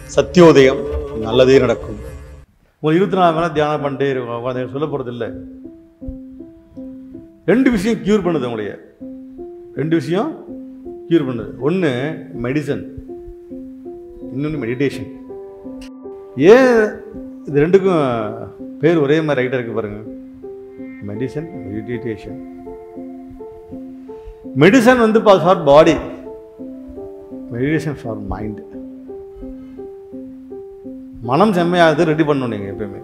சத்தியோதயம் நல்லதே நடக்கும் ஒரு இருபத்தி நாலு மணி நேரம் தியானம் பண்ணிட்டே இருக்கும் உட்காந்து சொல்ல போகிறது இல்லை ரெண்டு விஷயம் க்யூர் பண்ணுது உங்களைய ரெண்டு விஷயம் க்யூர் பண்ணுது ஒன்று மெடிசன் இன்னொன்று மெடிடேஷன் ஏன் இது ரெண்டுக்கும் பேர் ஒரே மாதிரி ரைட்டாக இருக்கு பாருங்க மெடிசன் மெடிடேஷன் மெடிசன் வந்து for body meditation for mind மனம் செம்மையாகுது ரெடி பண்ணணும் நீங்கள் எப்பயுமே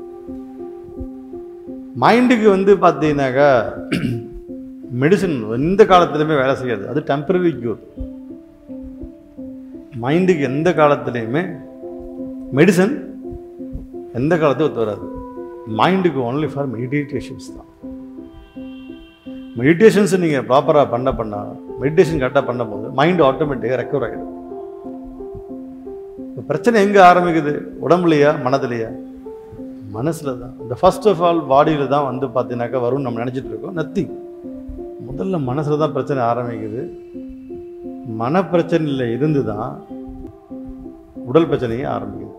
மைண்டுக்கு வந்து பார்த்தீங்கன்னாக்கா மெடிசன் எந்த காலத்துலையுமே வேலை செய்யாது அது டெம்பரரி க்யூர் மைண்டுக்கு எந்த காலத்துலேயுமே மெடிசன் எந்த காலத்தையும் ஒத்து வராது மைண்டுக்கு ஒன்லி ஃபார் மெடிடேஷன்ஸ் தான் மெடிடேஷன்ஸ் நீங்கள் ப்ராப்பராக பண்ண பண்ண மெடிடேஷன் கரெக்டாக பண்ணும்போது மைண்ட் ஆட்டோமேட்டிக்காக ரெக்கவர் ஆகிடும் இப்போ பிரச்சனை எங்கே ஆரம்பிக்குது உடம்புலையா மனதிலையா மனசில் தான் இந்த ஃபர்ஸ்ட் ஆஃப் ஆல் பாடியில் தான் வந்து பார்த்தீங்கன்னாக்கா வரும்னு நம்ம நினச்சிட்டு இருக்கோம் நத்திங் முதல்ல மனசில் தான் பிரச்சனை ஆரம்பிக்குது மனப்பிரச்சனையில் இருந்து தான் உடல் பிரச்சனையே ஆரம்பிக்குது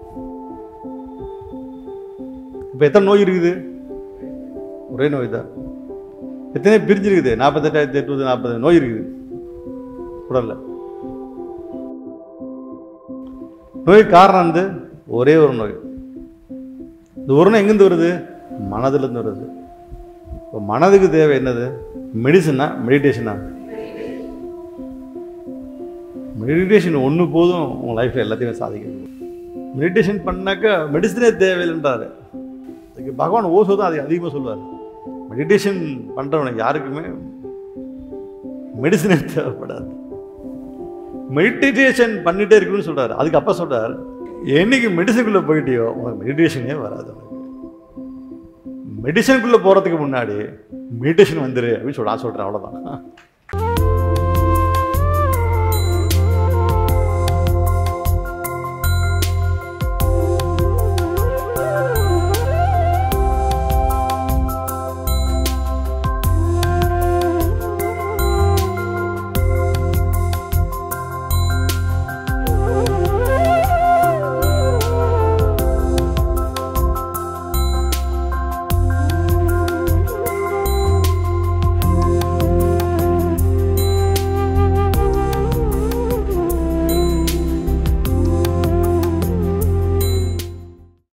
இப்போ எத்தனை நோய் இருக்குது ஒரே நோய் தான் எத்தனை பிரிஞ்சிருக்குது நாற்பத்தெட்டாயிரத்தி எட்நூத்தி நாற்பது நோய் இருக்குது உடல்ல நோய் காரணம் வந்து ஒரே ஒரு நோய் இந்த ஒரு நோய் எங்கேருந்து வருது மனதிலேருந்து வருது இப்போ மனதுக்கு தேவை என்னது மெடிசனா மெடிடேஷனா மெடிடேஷன் ஒன்று போதும் உங்கள் லைஃப்பில் எல்லாத்தையுமே சாதிக்கிறது மெடிடேஷன் பண்ணாக்கா மெடிசனே தேவையில்லைன்றாரு அதுக்கு பகவான் ஓசோ தான் அதை அதிகமாக சொல்லுவார் மெடிடேஷன் பண்ணுறவனுக்கு யாருக்குமே மெடிசனே தேவைப்படாது மெடிடேஷன் பண்ணிட்டே இருக்கணும்னு சொல்றாரு அதுக்கு அப்பா சொல்றாரு என்னைக்கு மெடிசனுக்குள்ளே போயிட்டியோ உனக்கு மெடிடேஷனே வராது உனக்கு மெடிசனுக்குள்ளே போகிறதுக்கு முன்னாடி மெடிடேஷன் வந்துரு அப்படின்னு சொல்ல நான் சொல்கிறேன் அவ்வளோதான்